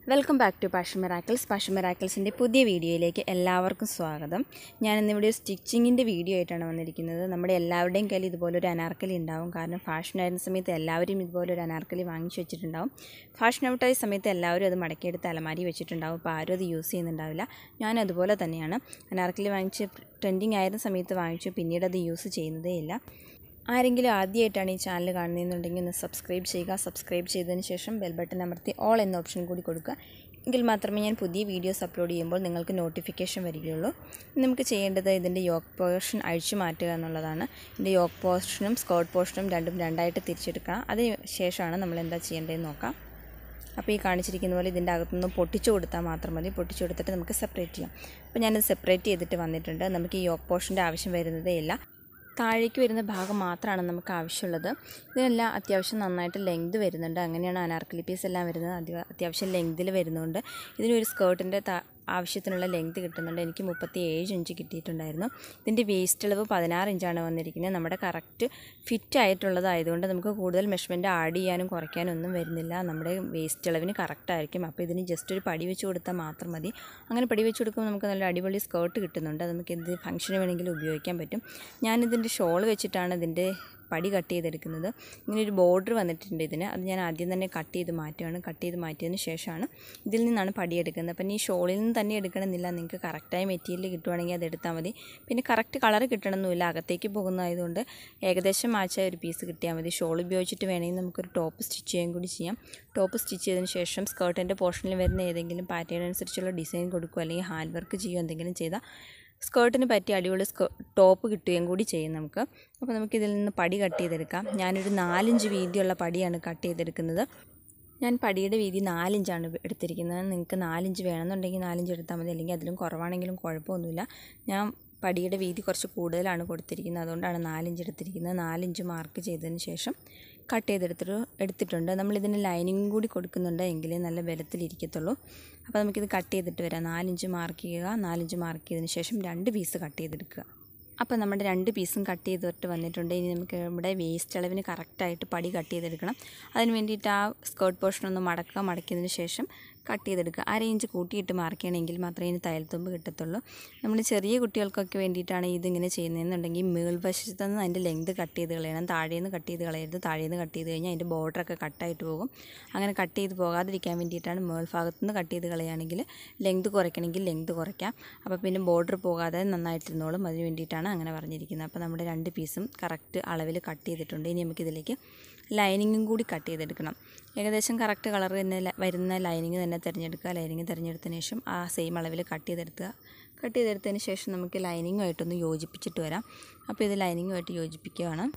welcome back to passion miracles passion മെറാക്കിൾസിൻ്റെ പുതിയ വീഡിയോയിലേക്ക് എല്ലാവർക്കും സ്വാഗതം ഞാൻ ഇന്നിവിടെ ഒരു സ്റ്റിച്ചിങ്ങിൻ്റെ വീഡിയോ ആയിട്ടാണ് വന്നിരിക്കുന്നത് നമ്മുടെ എല്ലാവരുടെയും കയ്യിൽ ഇതുപോലെ ഒരു അനാർക്കലി ഉണ്ടാവും കാരണം ഫാഷൻ ആയിരുന്ന സമയത്ത് എല്ലാവരും ഇതുപോലെ ഒരു അനാർക്കലി വാങ്ങിച്ചു വെച്ചിട്ടുണ്ടാവും ഫാഷൻ ഔട്ടായ സമയത്ത് എല്ലാവരും അത് മടക്കിയെടുത്ത് അലമാരി വെച്ചിട്ടുണ്ടാവും അപ്പോൾ ആരും അത് യൂസ് ചെയ്യുന്നുണ്ടാവില്ല ഞാൻ അതുപോലെ തന്നെയാണ് അനാർക്കലി വാങ്ങിച്ച് ട്രെൻഡിങ് ആയിരുന്ന സമയത്ത് വാങ്ങിച്ചു പിന്നീട് അത് യൂസ് ചെയ്യുന്നതേ ഇല്ല ആരെങ്കിലും ആദ്യമായിട്ടാണ് ഈ ചാനൽ കാണുന്നതെന്നുണ്ടെങ്കിൽ ഒന്ന് സബ്സ്ക്രൈബ് ചെയ്യുക സബ്സ്ക്രൈബ് ചെയ്തതിന് ശേഷം ബെൽ ബട്ടൺ അമർത്തി ഓൾ എന്ന ഓപ്ഷൻ കൂടി കൊടുക്കുക എങ്കിൽ മാത്രമേ ഞാൻ പുതിയ വീഡിയോസ് അപ്ലോഡ് ചെയ്യുമ്പോൾ നിങ്ങൾക്ക് നോട്ടിഫിക്കേഷൻ വരികയുള്ളൂ നമുക്ക് ചെയ്യേണ്ടത് ഇതിൻ്റെ യോക്ക് പോർഷൻ അഴിച്ചു മാറ്റുക എന്നുള്ളതാണ് ഇതിൻ്റെ യോക്ക് പോർഷനും സ്കേർട്ട് പോർഷനും രണ്ടും രണ്ടായിട്ട് തിരിച്ചെടുക്കണം അതിന് ശേഷമാണ് നമ്മൾ എന്താ ചെയ്യേണ്ടതെന്ന് നോക്കാം അപ്പോൾ ഈ കാണിച്ചിരിക്കുന്ന പോലെ ഇതിൻ്റെ അകത്തുനിന്ന് പൊട്ടിച്ചു കൊടുത്താൽ മാത്രം മതി പൊട്ടിച്ചു കൊടുത്തിട്ട് നമുക്ക് സെപ്പറേറ്റ് ചെയ്യാം അപ്പോൾ ഞാനത് സെപ്പറേറ്റ് ചെയ്തിട്ട് വന്നിട്ടുണ്ട് നമുക്ക് ഈ യോക്ക് പോർഷൻ്റെ ആവശ്യം വരുന്നതേ ഇല്ല താഴേക്ക് വരുന്ന ഭാഗം മാത്രമാണ് നമുക്ക് ആവശ്യമുള്ളത് ഇതിനെല്ലാം അത്യാവശ്യം നന്നായിട്ട് ലെങ്ത് വരുന്നുണ്ട് അങ്ങനെയാണ് അനാർക്കലി പീസ് എല്ലാം വരുന്നത് അധികം അത്യാവശ്യം ലെങ്തിൽ വരുന്നുണ്ട് ഇതിനൊരു സ്കേർട്ടിൻ്റെ ആവശ്യത്തിനുള്ള ലെങ്ത് കിട്ടുന്നുണ്ട് എനിക്ക് മുപ്പത്തി ഏഴ് ഇഞ്ച് കിട്ടിയിട്ടുണ്ടായിരുന്നു ഇതിൻ്റെ വേസ്റ്റ് അളവ് പതിനാറ് ഇഞ്ചാണ് വന്നിരിക്കുന്നത് നമ്മുടെ കറക്റ്റ് ഫിറ്റ് ആയിട്ടുള്ളതായതുകൊണ്ട് നമുക്ക് കൂടുതൽ മെഷർമെൻറ്റ് ആഡ് ചെയ്യാനും കുറയ്ക്കാനും ഒന്നും വരുന്നില്ല നമ്മുടെ വേസ്റ്റ് അളവിന് കറക്റ്റ് ആയിരിക്കും അപ്പോൾ ഇതിന് ജസ്റ്റ് ഒരു പടി വെച്ച് കൊടുത്താൽ മാത്രം മതി അങ്ങനെ പടി വെച്ച് കൊടുക്കുമ്പോൾ നമുക്ക് നല്ല അടിപൊളി സ്കേർട്ട് കിട്ടുന്നുണ്ട് അത് നമുക്ക് എന്ത് ഫംഗ്ഷന് വേണമെങ്കിലും ഉപയോഗിക്കാൻ പറ്റും ഞാനിതിൻ്റെ ഷോൾ വെച്ചിട്ടാണ് ഇതിൻ്റെ പടി കട്ട് ചെയ്തെടുക്കുന്നത് ഇങ്ങനെ ഒരു ബോർഡർ വന്നിട്ടുണ്ട് ഇതിന് അത് ഞാൻ ആദ്യം തന്നെ കട്ട് ചെയ്ത് മാറ്റുകയാണ് കട്ട് ചെയ്ത് മാറ്റിയതിന് ശേഷമാണ് ഇതിൽ നിന്നാണ് പടി എടുക്കുന്നത് അപ്പം ഈ ഷോളിൽ നിന്ന് തന്നെ എടുക്കണമെന്നില്ല നിങ്ങൾക്ക് കറക്റ്റായ മെറ്റീരിയൽ കിട്ടുവാണെങ്കിൽ അത് എടുത്താൽ മതി പിന്നെ കറക്റ്റ് കളർ കിട്ടണമെന്നില്ല അകത്തേക്ക് പോകുന്നതായതുകൊണ്ട് ഏകദേശം മാച്ചായ ഒരു പീസ് കിട്ടിയാൽ മതി ഷോൾ ഉപയോഗിച്ചിട്ട് വേണമെങ്കിൽ നമുക്കൊരു ടോപ്പ് സ്റ്റിച്ച് ചെയ്യാൻ കൂടി ചെയ്യാം ടോപ്പ് സ്റ്റിച്ച് ചെയ്തതിന് ശേഷം സ്കേർട്ടിൻ്റെ പോർഷനിൽ വരുന്ന ഏതെങ്കിലും പാറ്റേൺ അനുസരിച്ചുള്ള ഡിസൈൻ കൊടുക്കുക അല്ലെങ്കിൽ ഹാൻഡ് വർക്ക് ചെയ്യുകയോ എന്തെങ്കിലും ചെയ്താൽ സ്കേർട്ടിന് പറ്റിയ അടിപൊളി സ്കേ ടോപ്പ് കിട്ടുകയും കൂടി ചെയ്യും നമുക്ക് അപ്പോൾ നമുക്ക് ഇതിൽ നിന്ന് പടി കട്ട് ചെയ്തെടുക്കാം ഞാനൊരു നാലിഞ്ച് വീതിയുള്ള പടിയാണ് കട്ട് ചെയ്തെടുക്കുന്നത് ഞാൻ പടിയുടെ വീതി നാലിഞ്ചാണ് എടുത്തിരിക്കുന്നത് നിങ്ങൾക്ക് നാലിഞ്ച് വേണമെന്നുണ്ടെങ്കിൽ നാലിഞ്ച് എടുത്താൽ മതി അല്ലെങ്കിൽ അതിലും കുറവാണെങ്കിലും കുഴപ്പമൊന്നുമില്ല ഞാൻ പടിയുടെ വീതി കുറച്ച് കൂടുതലാണ് കൊടുത്തിരിക്കുന്നത് അതുകൊണ്ടാണ് നാലിഞ്ച് എടുത്തിരിക്കുന്നത് നാലിഞ്ച് മാർക്ക് ചെയ്തതിന് ശേഷം കട്ട് ചെയ്തെടുത്തിട്ട് എടുത്തിട്ടുണ്ട് നമ്മളിതിന് ലൈനിങ് കൂടി കൊടുക്കുന്നുണ്ട് എങ്കിലേ നല്ല ബലത്തിലിരിക്കത്തുള്ളൂ അപ്പോൾ നമുക്കിത് കട്ട് ചെയ്തിട്ട് വരാം നാലിഞ്ച് മാർക്ക് ചെയ്യുക നാലിഞ്ച് മാർക്ക് ചെയ്തതിന് ശേഷം രണ്ട് പീസ് കട്ട് ചെയ്തെടുക്കുക അപ്പോൾ നമ്മുടെ രണ്ട് പീസും കട്ട് ചെയ്തിട്ട് വന്നിട്ടുണ്ട് ഇനി നമുക്ക് നമ്മുടെ വേസ്റ്റ് അളവിന് കറക്റ്റായിട്ട് പടി കട്ട് ചെയ്തെടുക്കണം അതിന് വേണ്ടിയിട്ട് ആ സ്കേർട്ട് പോർഷൻ ഒന്ന് മടക്കുക മടക്കിയതിന് ശേഷം കട്ട് ചെയ്തെടുക്കുക അര ഇഞ്ച് കൂട്ടിയിട്ട് മാർക്ക് ചെയ്യണമെങ്കിൽ മാത്രമേ ഇതിന് തയ്യൽത്തുമ്പ് കിട്ടത്തുള്ളൂ നമ്മൾ ചെറിയ കുട്ടികൾക്കൊക്കെ വേണ്ടിയിട്ടാണ് ഇതിങ്ങനെ ചെയ്യുന്നതെന്നുണ്ടെങ്കിൽ മേൾവശത്ത് നിന്ന് അതിൻ്റെ ലെങ്ത് കട്ട് ചെയ്ത് കളയണം താഴേന്ന് കട്ട് ചെയ്ത് കളയരുത് താഴേന്ന് കട്ട് ചെയ്ത് കഴിഞ്ഞാൽ അതിൻ്റെ ബോർഡറൊക്കെ കട്ടായിട്ട് പോകും അങ്ങനെ കട്ട് ചെയ്ത് പോകാതിരിക്കാൻ വേണ്ടിയിട്ടാണ് മേൾ ഭാഗത്ത് നിന്ന് കട്ട് ചെയ്ത് കളയുകയാണെങ്കിൽ ലെങ്ത് കുറയ്ക്കണമെങ്കിൽ ലെങ്ത് കുറയ്ക്കാം അപ്പോൾ പിന്നെ ബോർഡർ പോകാതെ നന്നായിട്ടിരുന്നോളും അതിന് വേണ്ടിയിട്ടാണ് അങ്ങനെ പറഞ്ഞിരിക്കുന്നത് അപ്പോൾ നമ്മുടെ രണ്ട് പീസും കറക്റ്റ് അളവിൽ കട്ട് ചെയ്തിട്ടുണ്ട് ഇനി നമുക്കിതിലേക്ക് ലൈനിങ്ങും കൂടി കട്ട് ചെയ്തെടുക്കണം ഏകദേശം കറക്റ്റ് കളർ തന്നെ വരുന്ന ലൈനിങ് തന്നെ തിരഞ്ഞെടുക്കുക ലൈനിങ് തിരഞ്ഞെടുത്തതിന് ശേഷം ആ സെയിം അളവിൽ കട്ട് ചെയ്തെടുക്കുക കട്ട് ചെയ്തെടുത്തതിന് ശേഷം നമുക്ക് ലൈനിങ്ങുമായിട്ടൊന്ന് യോജിപ്പിച്ചിട്ട് വരാം അപ്പോൾ ഇത് ലൈനിങ്ങുമായിട്ട് യോജിപ്പിക്കുകയാണ്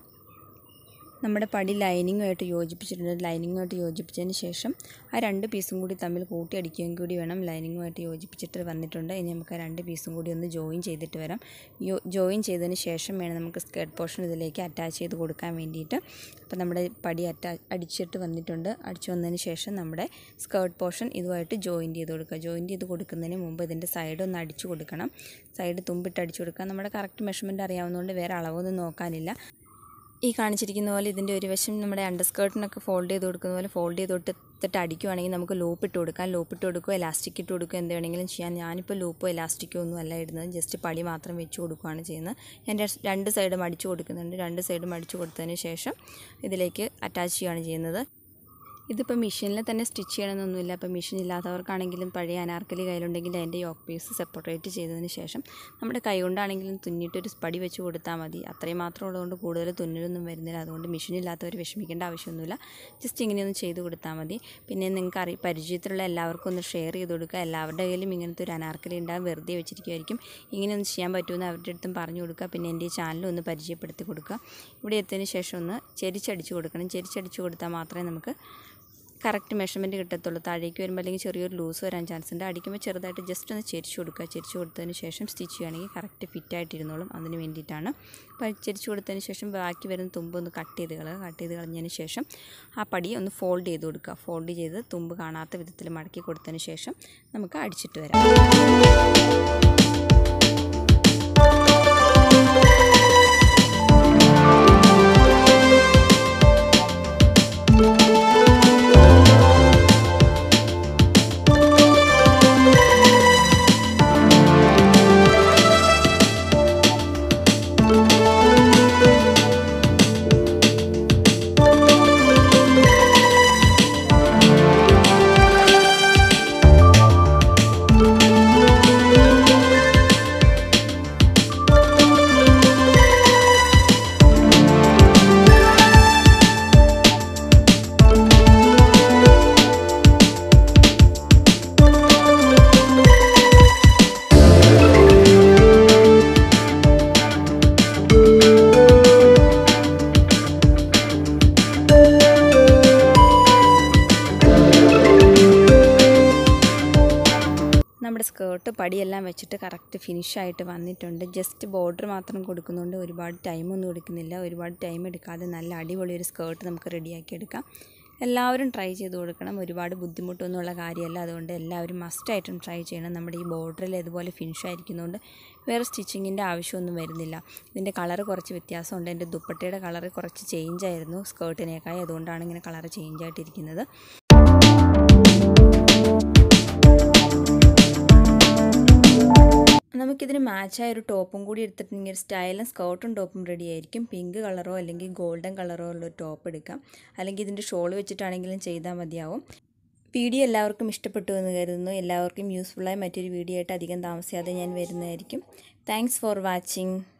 നമ്മുടെ പടി ലൈനിങ്ങുമായിട്ട് യോജിപ്പിച്ചിട്ടുണ്ട് ലൈനിങ്ങുമായിട്ട് യോജിപ്പിച്ചതിന് ശേഷം ആ രണ്ട് പീസും കൂടി തമ്മിൽ കൂട്ടി അടിക്കുകയും കൂടി വേണം ലൈനിങ്ങുമായിട്ട് യോജിപ്പിച്ചിട്ട് വന്നിട്ടുണ്ട് ഇനി നമുക്ക് ആ രണ്ട് പീസും കൂടി ഒന്ന് ജോയിൻ ചെയ്തിട്ട് വരാം യോ ജോയിൻ ചെയ്തതിന് ശേഷം വേണം നമുക്ക് സ്കേർട്ട് പോർഷൻ ഇതിലേക്ക് അറ്റാച്ച് ചെയ്ത് കൊടുക്കാൻ വേണ്ടിയിട്ട് അപ്പോൾ നമ്മുടെ പടി അറ്റാ അടിച്ചിട്ട് വന്നിട്ടുണ്ട് അടിച്ചു വന്നതിന് ശേഷം നമ്മുടെ സ്കേർട്ട് പോർഷൻ ഇതുമായിട്ട് ജോയിൻ ചെയ്ത് കൊടുക്കുക ജോയിൻ ചെയ്ത് കൊടുക്കുന്നതിന് മുമ്പ് ഇതിൻ്റെ സൈഡ് ഒന്ന് അടിച്ചു കൊടുക്കണം സൈഡ് തുമ്പിട്ട് അടിച്ചു കൊടുക്കുക നമ്മുടെ കറക്റ്റ് മെഷർമെൻറ്റ് അറിയാവുന്നതുകൊണ്ട് വേറെ അളവൊന്നും നോക്കാനില്ല ഈ കാണിച്ചിരിക്കുന്ന പോലെ ഇതിൻ്റെ ഒരു വശം നമ്മുടെ അണ്ടർ സ്കേർട്ടിനൊക്കെ ഫോൾഡ് ചെയ്ത് കൊടുക്കുന്ന പോലെ ഫോൾഡ് ചെയ്ത് കൊടുത്തിട്ട് അടിക്കുവാണെങ്കിൽ നമുക്ക് ലൂപ്പ് ഇട്ട് കൊടുക്കാം ലൂപ്പ് ഇട്ട് കൊടുക്കുക എലാസ്റ്റിക് ഇട്ട് കൊടുക്കുക എന്ത് വേണമെങ്കിലും ചെയ്യാം ഞാനിപ്പോൾ ലൂപ്പോ എലാസ്റ്റിക്കോ ഒന്നും അല്ല ഇടുന്നത് ജസ്റ്റ് പടി മാത്രം വെച്ച് കൊടുക്കുകയാണ് ചെയ്യുന്നത് ഞാൻ രണ്ട് സൈഡും അടിച്ചു കൊടുക്കുന്നുണ്ട് രണ്ട് സൈഡും അടിച്ചു കൊടുത്തതിന് ശേഷം ഇതിലേക്ക് അറ്റാച്ച് ചെയ്യുകയാണ് ചെയ്യുന്നത് ഇതിപ്പോൾ മെഷീനിൽ തന്നെ സ്റ്റിച്ച് ചെയ്യണമെന്നൊന്നുമില്ല അപ്പോൾ മെഷീൻ ഇല്ലാത്തവർക്കാണെങ്കിലും പഴയ അനാർക്കലി കയ്യിലുണ്ടെങ്കിൽ അതിൻ്റെ യോക്ക് പീസ് സെപ്പറേറ്റ് ചെയ്തതിന് ശേഷം നമ്മുടെ കൈ കൊണ്ടാണെങ്കിലും തുന്നിയിട്ടൊരു പടി വെച്ച് കൊടുത്താൽ മതി അത്രയും മാത്രം ഉള്ളതുകൊണ്ട് കൂടുതൽ തുന്നലൊന്നും വരുന്നില്ല അതുകൊണ്ട് മെഷീൻ ഇല്ലാത്തവർ വിഷമിക്കേണ്ട ആവശ്യമൊന്നുമില്ല ജസ്റ്റ് ഇങ്ങനെയൊന്ന് ചെയ്ത് കൊടുത്താൽ മതി പിന്നെ നിങ്ങൾക്ക് അറി പരിചയത്തിലുള്ള എല്ലാവർക്കും ഒന്ന് ഷെയർ ചെയ്ത് കൊടുക്കുക എല്ലാവരുടെ കയ്യിലും ഇങ്ങനത്തെ ഒരു അനാർക്കലി ഉണ്ടാകും വെറുതെ വെച്ചിരിക്കുമായിരിക്കും ഇങ്ങനെയൊന്ന് ചെയ്യാൻ പറ്റുമെന്ന് അവരുടെ അടുത്തും പറഞ്ഞു കൊടുക്കുക പിന്നെ എൻ്റെ ഈ ചാനലും ഒന്ന് പരിചയപ്പെടുത്തി കൊടുക്കുക ഇവിടെ എത്തിയതിന് ശേഷം ഒന്ന് ചെരിച്ചടിച്ച് കൊടുക്കണം ചെരിച്ചടിച്ച് കൊടുത്താൽ മാത്രമേ നമുക്ക് കറക്റ്റ് മെഷർമെൻറ്റ് കിട്ടത്തുള്ളൂ താഴേക്ക് വരുമ്പോൾ അല്ലെങ്കിൽ ചെറിയൊരു ലൂസ് വരാൻ ചാൻസ് ഉണ്ട് അടിക്കുമ്പോൾ ചെറുതായിട്ട് ജസ്റ്റ് ഒന്ന് ചെരിച്ച് കൊടുക്കുക ചെരിച്ച് കൊടുത്തതിന് ശേഷം സ്റ്റിച്ച് ചെയ്യുകയാണെങ്കിൽ കറക്റ്റ് ഫിറ്റ് ആയിട്ടിരുന്നോളും അതിന് വേണ്ടിയിട്ടാണ് അപ്പോൾ ചെരിച്ച് കൊടുത്തതിന് ശേഷം ബാക്കി വരുന്ന തുമ്പ് ഒന്ന് കട്ട് ചെയ്ത് കളയുക കട്ട് ചെയ്ത് കളഞ്ഞതിന് ശേഷം ആ പടി ഒന്ന് ഫോൾഡ് ചെയ്ത് കൊടുക്കുക ഫോൾഡ് ചെയ്ത് തുമ്പ് കാണാത്ത വിധത്തിൽ മടക്കി കൊടുത്തതിന് ശേഷം നമുക്ക് അടിച്ചിട്ട് വരാം സ്കേർട്ട് പടിയെല്ലാം വെച്ചിട്ട് കറക്റ്റ് ഫിനിഷായിട്ട് വന്നിട്ടുണ്ട് ജസ്റ്റ് ബോർഡർ മാത്രം കൊടുക്കുന്നുണ്ട് ഒരുപാട് ടൈമൊന്നും എടുക്കുന്നില്ല ഒരുപാട് ടൈം എടുക്കാതെ നല്ല അടിപൊളി ഒരു സ്കേർട്ട് നമുക്ക് റെഡിയാക്കി എടുക്കാം എല്ലാവരും ട്രൈ ചെയ്ത് കൊടുക്കണം ഒരുപാട് ബുദ്ധിമുട്ടൊന്നുമുള്ള കാര്യമല്ല അതുകൊണ്ട് എല്ലാവരും മസ്റ്റായിട്ടും ട്രൈ ചെയ്യണം നമ്മുടെ ഈ ബോർഡറിൽ ഇതുപോലെ ഫിനിഷ് ആയിരിക്കുന്നതുകൊണ്ട് വേറെ സ്റ്റിച്ചിങ്ങിൻ്റെ ആവശ്യമൊന്നും വരുന്നില്ല ഇതിൻ്റെ കളർ കുറച്ച് വ്യത്യാസമുണ്ട് എൻ്റെ ദുപ്പട്ടയുടെ കളർ കുറച്ച് ചേഞ്ച് ആയിരുന്നു സ്കേർട്ടിനേക്കായി അതുകൊണ്ടാണ് ഇങ്ങനെ കളർ ചേഞ്ച് ആയിട്ടിരിക്കുന്നത് നമുക്കിതിന് മാച്ചായ ഒരു ടോപ്പും കൂടി എടുത്തിട്ടുണ്ടെങ്കിൽ സ്റ്റൈലും സ്കേർട്ടും ടോപ്പും റെഡി ആയിരിക്കും പിങ്ക് കളറോ അല്ലെങ്കിൽ ഗോൾഡൻ കളറോ ഉള്ള ഒരു ടോപ്പ് എടുക്കാം അല്ലെങ്കിൽ ഇതിൻ്റെ ഷോൾ വെച്ചിട്ടാണെങ്കിലും ചെയ്താൽ മതിയാവും വീഡിയോ എല്ലാവർക്കും ഇഷ്ടപ്പെട്ടു എന്ന് കരുതുന്നു എല്ലാവർക്കും യൂസ്ഫുള്ളായ മറ്റൊരു വീഡിയോ ആയിട്ട് അധികം താമസിയാതെ ഞാൻ വരുന്നതായിരിക്കും താങ്ക്സ് ഫോർ വാച്ചിങ്